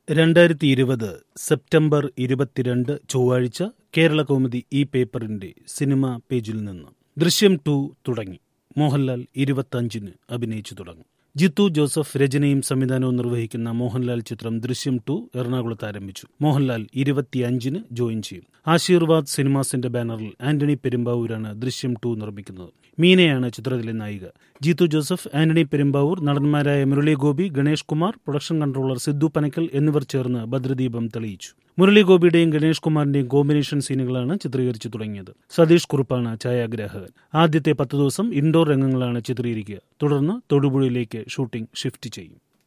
രണ്ടായിരത്തി ഇരുപത് സെപ്റ്റംബർ ഇരുപത്തിരണ്ട് ചൊവ്വാഴ്ച കേരള കൗമുദി ഈ പേപ്പറിന്റെ സിനിമാ പേജിൽ നിന്ന് ദൃശ്യം ടു തുടങ്ങി മോഹൻലാൽ ഇരുപത്തഞ്ചിന് അഭിനയിച്ചു തുടങ്ങും ജിത്തു ജോസഫ് രചനയും സംവിധാനവും നിർവഹിക്കുന്ന മോഹൻലാൽ ചിത്രം ദൃശ്യം ടു എറണാകുളത്ത് ആരംഭിച്ചു മോഹൻലാൽ ഇരുപത്തിയഞ്ചിന് ജോയിൻ ചെയ്യും ആശീർവാദ് സിനിമാസിന്റെ ബാനറിൽ ആന്റണി പെരുമ്പാവൂരാണ് ദൃശ്യം ടു നിർമ്മിക്കുന്നത് മീനയാണ് ചിത്രത്തിലെ നായിക ജീത്തു ജോസഫ് ആന്റണി പെരുമ്പാവൂർ നടന്മാരായ മുരളി ഗോപി ഗണേഷ് കുമാർ പ്രൊഡക്ഷൻ കൺട്രോളർ സിദ്ദു പനക്കൽ എന്നിവർ ചേർന്ന് ഭദ്രദീപം തെളിയിച്ചു മുരളി ഗോപിയുടെയും ഗണേഷ് കുമാറിന്റെയും കോമ്പിനേഷൻ സീനുകളാണ് ചിത്രീകരിച്ചു തുടങ്ങിയത് സതീഷ് കുറുപ്പാണ് ഛായാഗ്രാഹകൻ ആദ്യത്തെ പത്ത് ദിവസം ഇൻഡോർ രംഗങ്ങളാണ് ചിത്രീകരിക്കുക തുടർന്ന് തൊടുപുഴയിലേക്ക് ഷൂട്ടിംഗ് ഷിഫ്റ്റ് ചെയ്യും